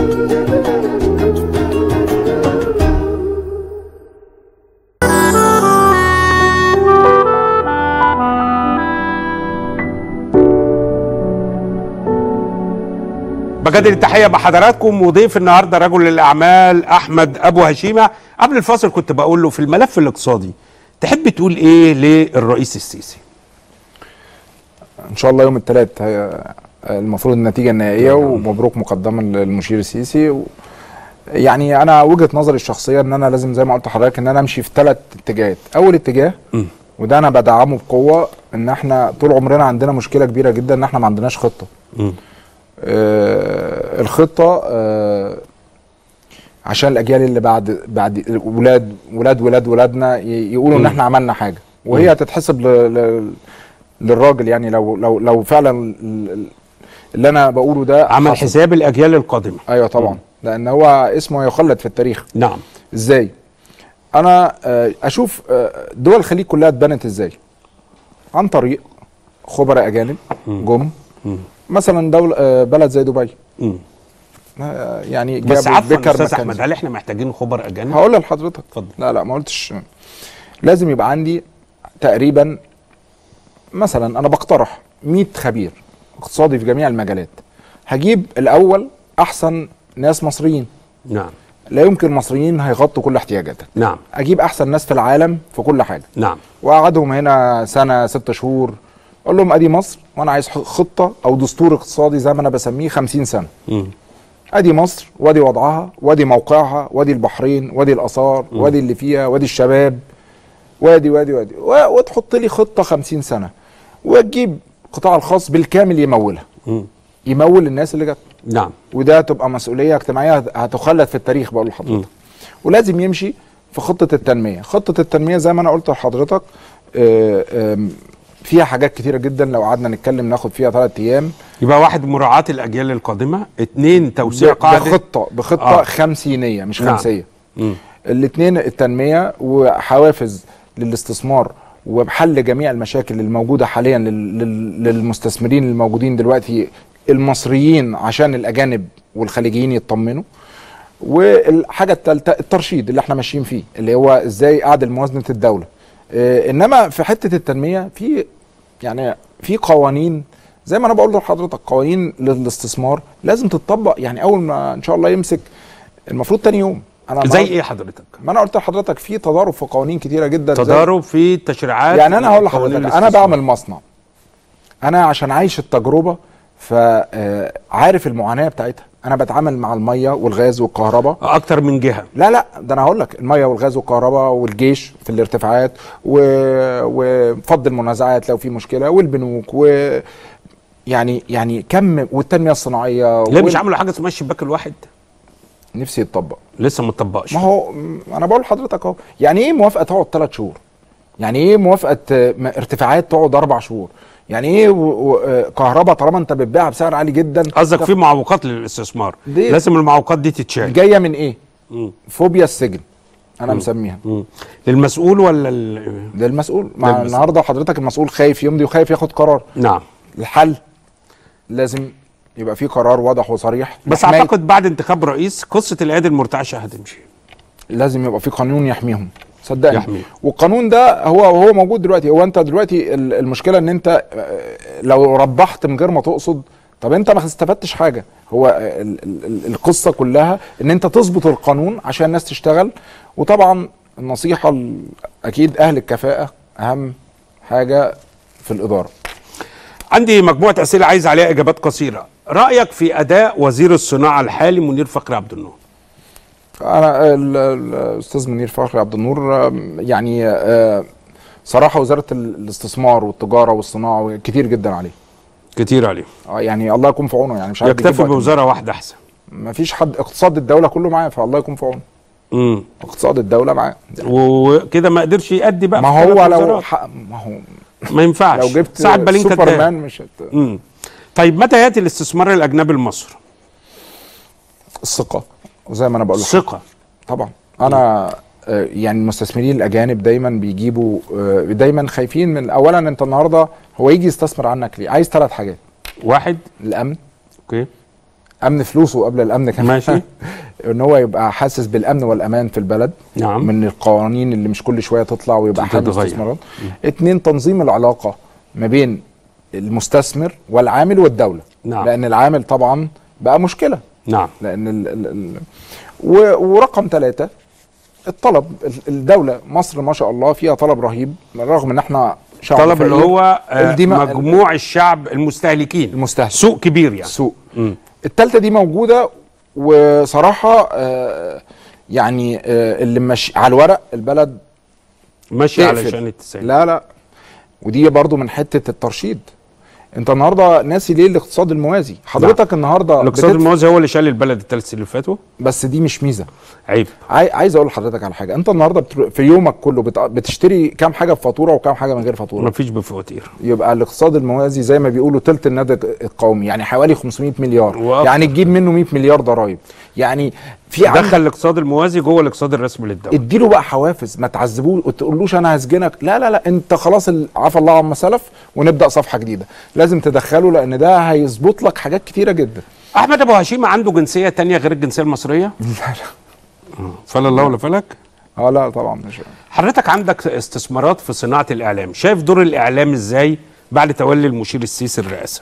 بجدد التحيه بحضراتكم وضيف النهارده رجل الاعمال احمد ابو هشيمه قبل الفاصل كنت بقول له في الملف الاقتصادي تحب تقول ايه للرئيس السيسي ان شاء الله يوم الثلاث المفروض النتيجه النهائيه ومبروك مقدما للمشير السيسي و يعني انا وجهه نظري الشخصيه ان انا لازم زي ما قلت لحضرتك ان انا امشي في ثلاث اتجاهات اول اتجاه م. وده انا بدعمه بقوه ان احنا طول عمرنا عندنا مشكله كبيره جدا ان احنا ما عندناش خطه م. آه الخطه آه عشان الاجيال اللي بعد بعد ولاد ولاد ولاد ولادنا ي- يقولوا ان م. احنا عملنا حاجه وهي هتتحسب ل- ل- للراجل يعني لو لو لو فعلا ال- ال- اللي انا بقوله ده عمل حصل. حساب الاجيال القادمه ايوه طبعا لان هو اسمه يخلد في التاريخ نعم ازاي انا آه، اشوف آه، دول الخليج كلها اتبنت ازاي عن طريق خبراء اجانب جم مم. مثلا دولة آه، بلد زي دبي م. آه، يعني بس جابوا عفوا بيكر استاذ مكانزي. احمد هل احنا محتاجين خبر اجانب هقول لحضرتك اتفضل. لا لا ما قلتش لازم يبقى عندي تقريبا مثلا انا بقترح 100 خبير اقتصادي في جميع المجالات هجيب الاول احسن ناس مصريين نعم لا يمكن المصريين هيغطوا كل احتياجاتك نعم اجيب احسن ناس في العالم في كل حاجه نعم واقعدهم هنا سنه ست شهور اقول لهم ادي مصر وانا عايز خطه او دستور اقتصادي زي ما انا بسميه 50 سنه م. ادي مصر وادي وضعها وادي موقعها وادي البحرين وادي الاثار وادي اللي فيها وادي الشباب وادي وادي وادي و- وتحط لي خطه 50 سنه وتجيب القطاع الخاص بالكامل يمولها م. يمول الناس اللي جت نعم وده تبقى مسؤوليه اجتماعيه هت- هتخلد في التاريخ بقول لحضرتك ولازم يمشي في خطه التنميه خطه التنميه زي ما انا قلت لحضرتك آه، آم، فيها حاجات كتيره جدا لو قعدنا نتكلم ناخد فيها ثلاث ايام يبقى واحد مراعاه الاجيال القادمه اثنين توسيع ب- قاعده بخطه بخطه آه. آه. خمسينيه مش نعم. خمسيه م. الاثنين التنميه وحوافز للاستثمار وبحل جميع المشاكل الموجوده حاليا لل- لل- للمستثمرين الموجودين دلوقتي المصريين عشان الاجانب والخليجيين يطمنوا والحاجه الثالثه الترشيد اللي احنا ماشيين فيه اللي هو ازاي اعدل موازنه الدوله آه، انما في حته التنميه في يعني في قوانين زي ما انا بقول لحضرتك قوانين للاستثمار لازم تتطبق يعني اول ما ان شاء الله يمسك المفروض تاني يوم انا زي النهاردة- ايه حضرتك ما انا قلت لحضرتك في تضارب في قوانين كتيره جدا زي- تضارب في التشريعات يعني انا هقول قوانين لحضرتك انا الاستثمار. بعمل مصنع انا عشان عايش التجربه فعارف المعاناه بتاعتها انا بتعامل مع الميه والغاز والكهرباء اكتر من جهه لا لا ده انا هقول لك الميه والغاز والكهرباء والجيش في الارتفاعات و... وفض المنازعات لو في مشكله والبنوك و يعني يعني كم والتنميه الصناعيه ليه مش وال- عملوا حاجه اسمها الشباك الواحد نفسي يتطبق لسه ما اتطبقش ما هو م- انا بقول لحضرتك اهو يعني ايه موافقه تقعد ثلاث شهور يعني ايه موافقه آه، م- ارتفاعات تقعد اربع شهور يعني ايه و... و... آه، كهرباء طالما انت بتبيعها بسعر عالي جدا قصدك في معوقات للاستثمار دي- لازم المعوقات دي تتشال جايه من ايه مم. فوبيا السجن انا مسميها مم. للمسؤول ولا ال... ده المسؤول مع للمسؤول. النهارده حضرتك المسؤول خايف يمضي وخايف ياخد قرار نعم الحل لازم يبقى في قرار واضح وصريح بس لحماية- اعتقد بعد انتخاب رئيس قصه الايادي المرتعشه هتمشي لازم يبقى في قانون يحميهم صدقني يحميهم. والقانون ده هو هو موجود دلوقتي هو انت دلوقتي ال- المشكله ان انت آه، لو ربحت من غير ما تقصد طب انت ما استفدتش حاجه هو ال- ال- ال- القصه كلها ان انت تظبط القانون عشان الناس تشتغل وطبعا النصيحه ال- اكيد اهل الكفاءه اهم حاجه في الاداره عندي مجموعه اسئله عايز عليها اجابات قصيره رايك في اداء وزير الصناعه الحالي منير فخري عبد النور انا ال- ال- الاستاذ منير فخري عبد النور آم، يعني آه، صراحه وزاره ال- الاستثمار والتجاره والصناعه كتير جدا عليه كتير عليه آه، يعني الله يكون في عونه يعني مش عارف يكتفي بيجيب وقت بوزاره واحده احسن منين. مفيش حد اقتصاد الدوله كله معاه فالله يكون في عونه امم اقتصاد الدوله معاه وكده ما قدرش يأدي بقى ما في هو ثلاث لو وزارات. ح... ما هو ما ينفعش لو جبت ساعة بالين كداب سوبرمان مش هت... امم طيب متى ياتي الاستثمار الاجنبي لمصر؟ الثقه وزي ما انا بقول لك ثقه طبعا انا آه، يعني المستثمرين الاجانب دايما بيجيبوا آه، دايما خايفين من اولا انت النهارده هو يجي يستثمر عنك ليه عايز ثلاث حاجات واحد الامن اوكي امن فلوسه قبل الامن كمان ماشي. ان هو يبقى حاسس بالامن والامان في البلد نعم. من القوانين اللي مش كل شويه تطلع ويبقى حامل تتغير. استثمارات اتنين تنظيم العلاقه ما بين المستثمر والعامل والدوله نعم. لان العامل طبعا بقى مشكله نعم لان ال ال ال و- ورقم ثلاثة الطلب ال- الدولة مصر ما شاء الله فيها طلب رهيب رغم ان احنا شعب طلب اللي فقير. هو آه، الدماء- مجموع الشعب المستهلكين المستهلك سوق كبير يعني سوق مم. التالتة دي موجودة وصراحة آه، يعني آه، اللي ماشي على الورق البلد ماشي تقفل. علشان التسعين لا لا ودي برضو من حتة الترشيد انت النهارده ناسي ليه الاقتصاد الموازي حضرتك النهارده الاقتصاد بتدفع- الموازي هو اللي شال البلد الثلاث سنين اللي فاتوا بس دي مش ميزه عيب عاي... عايز اقول لحضرتك على حاجه انت النهارده بتر... في يومك كله بت... بتشتري كام حاجه بفاتوره وكام حاجه من غير فاتوره مفيش بفواتير يبقى الاقتصاد الموازي زي ما بيقولوا تلت الناتج القومي يعني حوالي 500 مليار وأكتر. يعني تجيب منه 100 مليار ضرايب يعني في عندك دخل الاقتصاد الموازي جوه الاقتصاد الرسمي للدوله اديله بقى حوافز ما تعذبوش وتقولوش انا هسجنك لا لا لا انت خلاص ال- عفى الله عما سلف ونبدا صفحه جديده لازم تدخله لان ده هيظبط لك حاجات كتيره جدا احمد ابو هشيم عنده جنسيه تانية غير الجنسيه المصريه لا لا فلا الله ولا فلك اه لا طبعا مش حضرتك عندك استثمارات في صناعه الاعلام شايف دور الاعلام ازاي بعد تولي المشير السيسي الرئاسه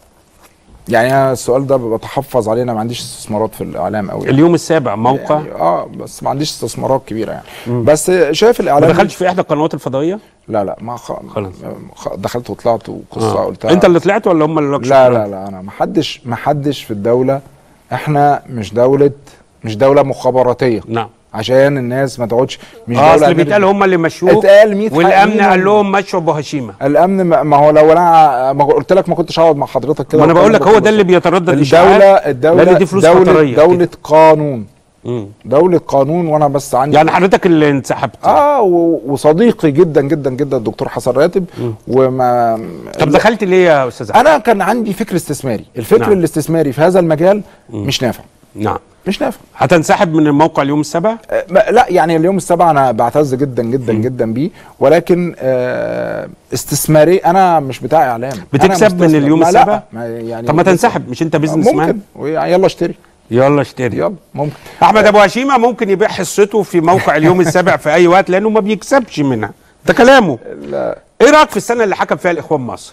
يعني أنا السؤال ده بتحفظ عليه انا ما عنديش استثمارات في الاعلام قوي اليوم السابع موقع يعني اه بس ما عنديش استثمارات كبيره يعني بس شايف ما الاعلام دخلتش في احدى القنوات الفضائيه لا لا ما خ... خلاص. خ... دخلت وطلعت وقصه آه. قلتها انت اللي طلعت ولا هم اللي لك لا لا لا انا ما حدش ما حدش في الدوله احنا مش دوله مش دوله مخابراتيه نعم عشان الناس ما تقعدش مش اه دوله اصل أمريكية. بيتقال هم اللي مشوه اتقال 100 والامن حقيقي. قال لهم مشوا ابو هشيمه الامن ما ما هو لو انا ما قلت لك ما كنتش هقعد مع حضرتك كده ما انا بقول لك هو وأتكلم ده اللي بس. بيتردد الدوله إشاعات، الدوله لأن دي فلوس دوله قطريه دوله كده. قانون مم. دوله قانون وانا بس عندي يعني حضرتك اللي انسحبت اه و- وصديقي جدا جدا جدا الدكتور حسن راتب وما طب دخلت ليه يا استاذ أحمد؟ انا كان عندي فكر استثماري الفكر نعم. الاستثماري في هذا المجال مش نافع نعم مش نافع هتنسحب من الموقع اليوم السابع آه، ما- لا يعني اليوم السابع انا بعتز جدا جدا جدا بيه ولكن آه استثماري انا مش بتاع اعلام أنا بتكسب من مستثمر. اليوم ما لا، السابع؟ ما يعني طب ما لسه- تنسحب مش انت بيزنس مان ممكن ويعني يلا اشتري يلا اشتري يلا ممكن احمد ابو هشيمه ممكن يبيع حصته في موقع اليوم السابع في اي وقت لانه ما بيكسبش منها ده كلامه لا ايه رايك في السنه اللي حكم فيها الاخوان مصر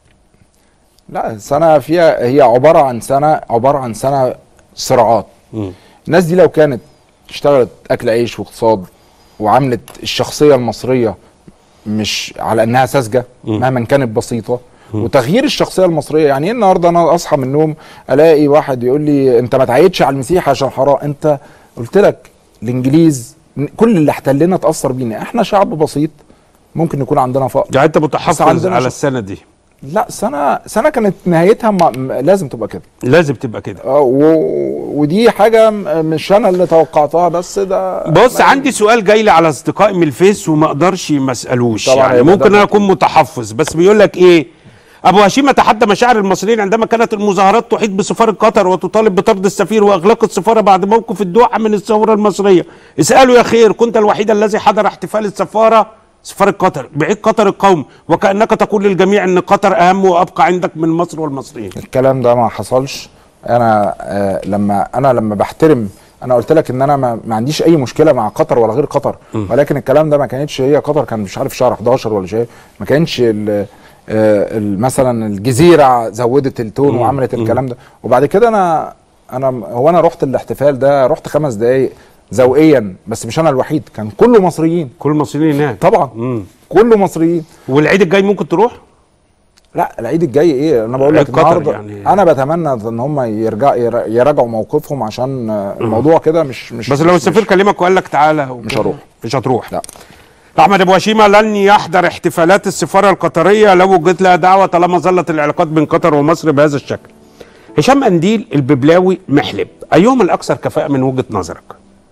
لا سنه فيها هي عباره عن سنه عباره عن سنه صراعات مم. الناس دي لو كانت اشتغلت اكل عيش واقتصاد وعملت الشخصيه المصريه مش على انها ساذجه مهما كانت بسيطه وتغيير الشخصيه المصريه يعني ايه النهارده انا اصحى من النوم الاقي واحد يقول لي انت ما تعيدش على المسيح عشان حرام انت قلت لك الانجليز كل اللي احتلنا اتاثر بينا احنا شعب بسيط ممكن يكون عندنا فقر يعني انت متحفظ عندنا على شغل. السنه دي لا سنه سنه كانت نهايتها ما م- لازم تبقى كده لازم تبقى كده اه و- ودي حاجه م- مش انا اللي توقعتها بس ده بص عندي سؤال جاي لي على اصدقائي من الفيس وما اقدرش ما اسالوش طبعا يعني هيبقى ممكن ده انا اكون متحفظ بس بيقول لك ايه ابو هشيم تحدى مشاعر المصريين عندما كانت المظاهرات تحيط بسفاره قطر وتطالب بطرد السفير واغلاق السفاره بعد موقف الدوحه من الثوره المصريه اسالوا يا خير كنت الوحيد الذي حضر احتفال السفاره سفاره قطر بعيد قطر القوم وكانك تقول للجميع ان قطر اهم وابقى عندك من مصر والمصريين الكلام ده ما حصلش انا آه لما انا لما بحترم انا قلت لك ان انا ما, ما عنديش اي مشكله مع قطر ولا غير قطر ولكن الكلام ده ما كانتش هي قطر كان مش عارف شهر 11 ولا شيء ما كانش ال- آه، ال- مثلا الجزيره زودت التون وعملت الكلام ده وبعد كده انا انا هو انا رحت الاحتفال ده رحت خمس دقايق ذوقيا بس مش انا الوحيد كان كله مصريين كل المصريين هناك طبعا مم. كله مصريين والعيد الجاي ممكن تروح لا العيد الجاي ايه انا بقول عيد لك قطر النهارده يعني. انا بتمنى ان هم يرجع ير- يراجعوا موقفهم عشان آه، الموضوع كده مش مش بس لو مش- السفير كلمك وقال لك تعالى مش هروح. مش هتروح لا احمد ابو هشيمه لن يحضر احتفالات السفاره القطريه لو وجدت لها دعوه طالما ظلت العلاقات بين قطر ومصر بهذا الشكل. هشام قنديل الببلاوي محلب ايهم الاكثر كفاءه من وجهه نظرك؟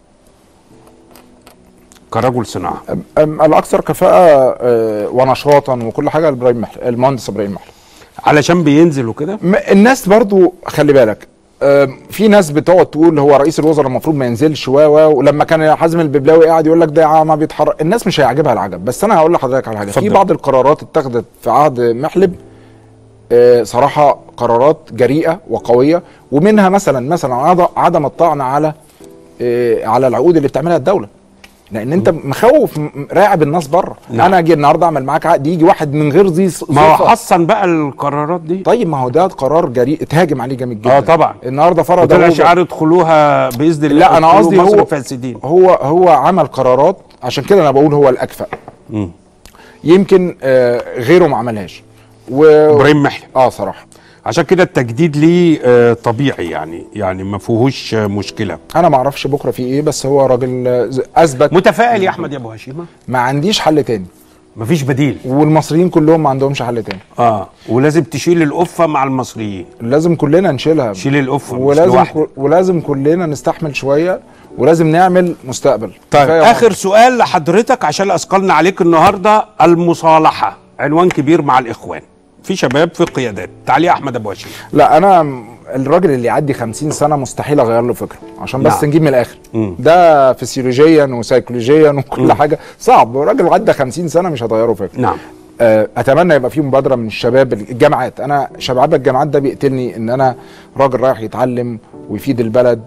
كرجل صناعه أم- أم الاكثر كفاءه آه، ونشاطا وكل حاجه ابراهيم محلب المهندس ابراهيم محلب علشان بينزل وكده م- الناس برضو خلي بالك آم، في ناس بتقعد تقول هو رئيس الوزراء المفروض ما ينزلش و و ولما كان حازم الببلاوي قاعد يقول لك ده ما بيتحرك الناس مش هيعجبها العجب بس انا هقول لحضرتك على حاجه في اتفضل. بعض القرارات اتخذت في عهد محلب آه، صراحه قرارات جريئه وقويه ومنها مثلا مثلا عد- عدم الطعن على آه، على العقود اللي بتعملها الدوله لان انت مخوف م- راعب الناس بره نعم. انا اجي النهارده اعمل معاك عقد يجي واحد من غير ذي ص- ما هو صفة. حصن بقى القرارات دي طيب ما هو ده قرار جريء اتهاجم عليه جامد جدا اه طبعا النهارده فرض وطلع هو- شعار ادخلوها باذن الله لا انا ادخلوا قصدي مصر هو فاسدين هو هو عمل قرارات عشان كده انا بقول هو الاكفأ مم. يمكن آه، غيره ما عملهاش و... ابراهيم محلي اه صراحه عشان كده التجديد ليه آه، طبيعي يعني يعني ما فيهوش آه، مشكله انا ما اعرفش بكره في ايه بس هو راجل آه، ز- اثبت متفائل يا احمد يا ابو هشيمه ما عنديش حل تاني مفيش بديل والمصريين كلهم ما عندهمش حل تاني اه ولازم تشيل القفه مع المصريين لازم كلنا نشيلها شيل القفه مش ولازم لوحدك. كل... ولازم كلنا نستحمل شويه ولازم نعمل مستقبل طيب كفاية اخر سؤال لحضرتك عشان اثقلنا عليك النهارده المصالحه عنوان كبير مع الاخوان في شباب في قيادات تعالي يا احمد ابو هشيم لا انا م- الراجل اللي يعدي 50 سنه مستحيل اغير له فكره عشان بس نعم. نجيب من الاخر مم. ده فسيولوجيا وسيكولوجيا وكل حاجه صعب راجل عدى 50 سنه مش هتغيره فكره نعم آه، اتمنى يبقى في مبادره من الشباب الجامعات انا شباب الجامعات ده بيقتلني ان انا راجل رايح يتعلم ويفيد البلد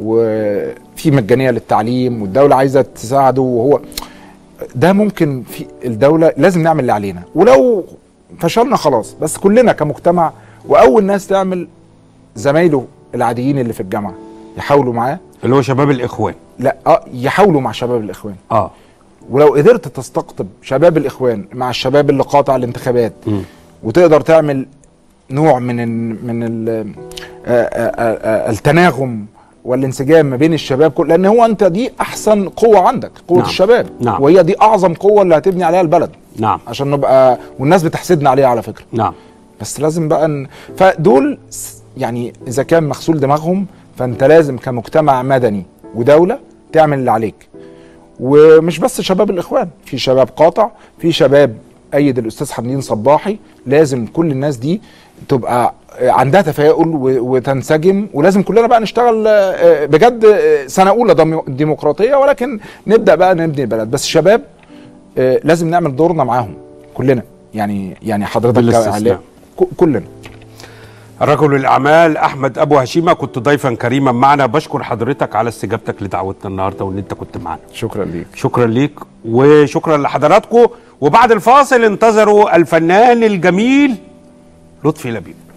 وفي مجانيه للتعليم والدوله عايزه تساعده وهو ده ممكن في الدوله لازم نعمل اللي علينا ولو فشلنا خلاص بس كلنا كمجتمع واول ناس تعمل زمايله العاديين اللي في الجامعه يحاولوا معاه اللي هو شباب الاخوان لا اه يحاولوا مع شباب الاخوان اه ولو قدرت تستقطب شباب الاخوان مع الشباب اللي قاطع الانتخابات مم. وتقدر تعمل نوع من ال من ال آه، آه، آه، التناغم والانسجام ما بين الشباب كل لان هو انت دي احسن قوه عندك قوه نعم. الشباب نعم. وهي دي اعظم قوه اللي هتبني عليها البلد نعم عشان نبقى والناس بتحسدنا عليها على فكره نعم بس لازم بقى ن... فدول س- يعني اذا كان مغسول دماغهم فانت لازم كمجتمع مدني ودوله تعمل اللي عليك ومش بس شباب الاخوان في شباب قاطع في شباب ايد الاستاذ حمدين صباحي لازم كل الناس دي تبقى عندها تفاؤل و- وتنسجم ولازم كلنا بقى نشتغل آه، بجد آه، سنه اولى ديمو- ديمقراطيه ولكن نبدا بقى نبني البلد بس شباب آه، لازم نعمل دورنا معاهم كلنا يعني يعني حضرتك بالاستثناء. كإعلام، ك- كلنا رجل الاعمال احمد ابو هشيمه كنت ضيفا كريما معنا بشكر حضرتك على استجابتك لدعوتنا النهارده وان انت كنت معنا شكرا ليك شكرا ليك وشكرا لحضراتكم وبعد الفاصل انتظروا الفنان الجميل لطفي لبيب